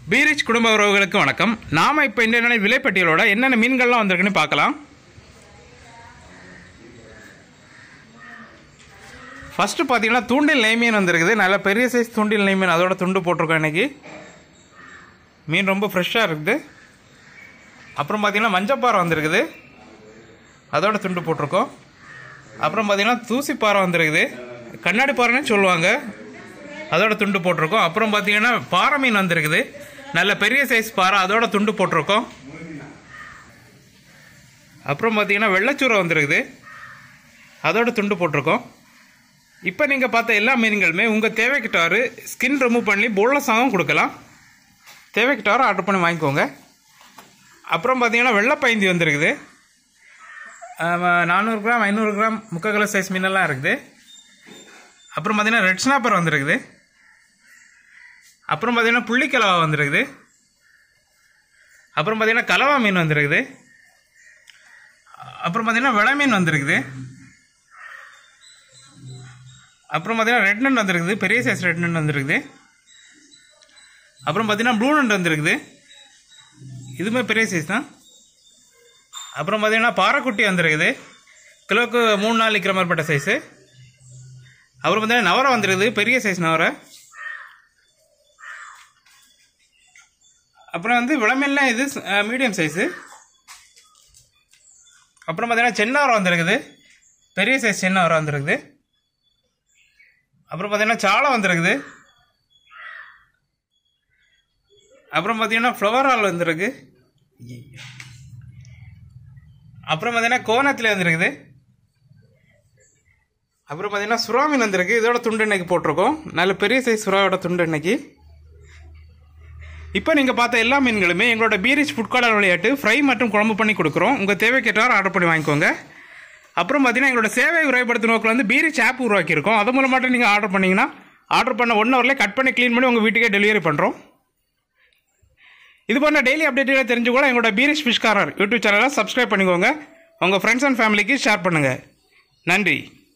பீரிச் குடும்ப உறவுகளுக்கு வணக்கம் நாம இப்போ இந்த விலைப்பட்டியலோட என்னென்ன மீன்கள்லாம் வந்திருக்குன்னு பார்க்கலாம் ஃபர்ஸ்ட் பார்த்தீங்கன்னா தூண்டில் நெய் மீன் வந்திருக்குது நல்ல பெரிய சைஸ் தூண்டில் நெய் மீன் அதோட துண்டு போட்டிருக்கோம் இன்னைக்கு மீன் ரொம்ப ஃப்ரெஷ்ஷாக இருக்குது அப்புறம் பார்த்தீங்கன்னா மஞ்சப்பாறை வந்திருக்குது அதோட துண்டு போட்டிருக்கோம் அப்புறம் பார்த்தீங்கன்னா தூசிப்பாறை வந்திருக்குது கண்ணாடி பாறைன்னு சொல்லுவாங்க அதோட துண்டு போட்டிருக்கோம் அப்புறம் பார்த்தீங்கன்னா பாறை மீன் வந்திருக்குது நல்ல பெரிய சைஸ் பாறை அதோட துண்டு போட்டிருக்கோம் அப்புறம் பார்த்தீங்கன்னா வெள்ளச்சூரை வந்திருக்குது அதோட துண்டு போட்டிருக்கோம் இப்போ நீங்கள் பார்த்த எல்லா மீன்களுமே உங்கள் தேவைக்கிட்டாரு ஸ்கின் ரிமூவ் பண்ணி போலஸாகவும் கொடுக்கலாம் தேவைக்கிட்டாரு ஆர்டர் பண்ணி வாங்கிக்கோங்க அப்புறம் பார்த்தீங்கன்னா வெள்ளைப்பைந்தி வந்திருக்குது நானூறு கிராம் ஐநூறு கிராம் முக்கால் கிலோ சைஸ் மீனெல்லாம் இருக்குது அப்புறம் பார்த்தீங்கன்னா ரெட் ஸ்னாப்பர் வந்திருக்குது அப்புறம் பார்த்தீங்கன்னா புள்ளிக்கலவா வந்திருக்குது அப்புறம் பார்த்தீங்கன்னா கலவா மீன் வந்திருக்குது அப்புறம் பார்த்தீங்கன்னா விளை மீன் வந்திருக்குது அப்புறம் பார்த்தீங்கன்னா ரெட் நண்ட் வந்திருக்குது பெரிய சைஸ் ரெட் நண்ட் வந்திருக்குது அப்புறம் பார்த்தீங்கன்னா ப்ளூ நண்ட் வந்திருக்குது இதுவுமே பெரிய சைஸ் தான் அப்புறம் பார்த்தீங்கன்னா பாறைக்குட்டி வந்திருக்குது கிலோக்கு மூணு நாள் நிற்கிற மாதிரிப்பட்ட சைஸு அப்புறம் பார்த்தீங்கன்னா நவரை வந்துருக்குது பெரிய சைஸ் நவரை அப்புறம் வந்து விளமெல்லாம் இது மீடியம் சைஸு அப்புறம் பார்த்தீங்கன்னா சென்னவரை வந்திருக்குது பெரிய சைஸ் சென்னவரை வந்திருக்குது அப்புறம் பார்த்தீங்கன்னா சாலை வந்திருக்குது அப்புறம் பார்த்தீங்கன்னா ஃப்ளவர் ஆல் வந்திருக்கு அப்புறம் பார்த்தீங்கன்னா கோவணத்தில் வந்திருக்குது அப்புறம் பார்த்தீங்கன்னா சுறா மீன் வந்திருக்கு இதோட துண்டு இன்னைக்கு போட்டிருக்கோம் நல்ல பெரிய சைஸ் சுறாவோட துண்டு இன்னைக்கு இப்போ நீங்கள் பார்த்த எல்லா மீன்களுமே எங்களோட பீரிச் ஃபுட் கார்டர் விளையாட்டு ஃப்ரை மற்றும் குழம்பு பண்ணி கொடுக்குறோம் உங்கள் தேவைக்கேற்றவாறு ஆர்டர் பண்ணி வாங்கிக்கோங்க அப்புறம் பார்த்தீங்கன்னா எங்களோட சேவை உரைப்படுத்தும் நோக்கில் வந்து பீரிச் ஆப் உருவாக்கியிருக்கோம் அது மூலமாட்டம் நீங்கள் ஆர்டர் பண்ணீங்கன்னா ஆர்டர் பண்ண ஒன் ஹவர்லேயே கட் பண்ணி க்ளீன் பண்ணி உங்கள் வீட்டுக்கே டெலிவரி பண்ணுறோம் இது போன்ற டெய்லி அப்டேட்டுகளை தெரிஞ்சு கூட எங்களோட பீரிஷ் ஃபிஷ் கார்னர் யூடியூப் சேனலை சப்ஸ்கிரைப் பண்ணிக்கோங்க உங்கள் ஃப்ரெண்ட்ஸ் அண்ட் ஃபேமிலிக்கு ஷேர் பண்ணுங்கள் நன்றி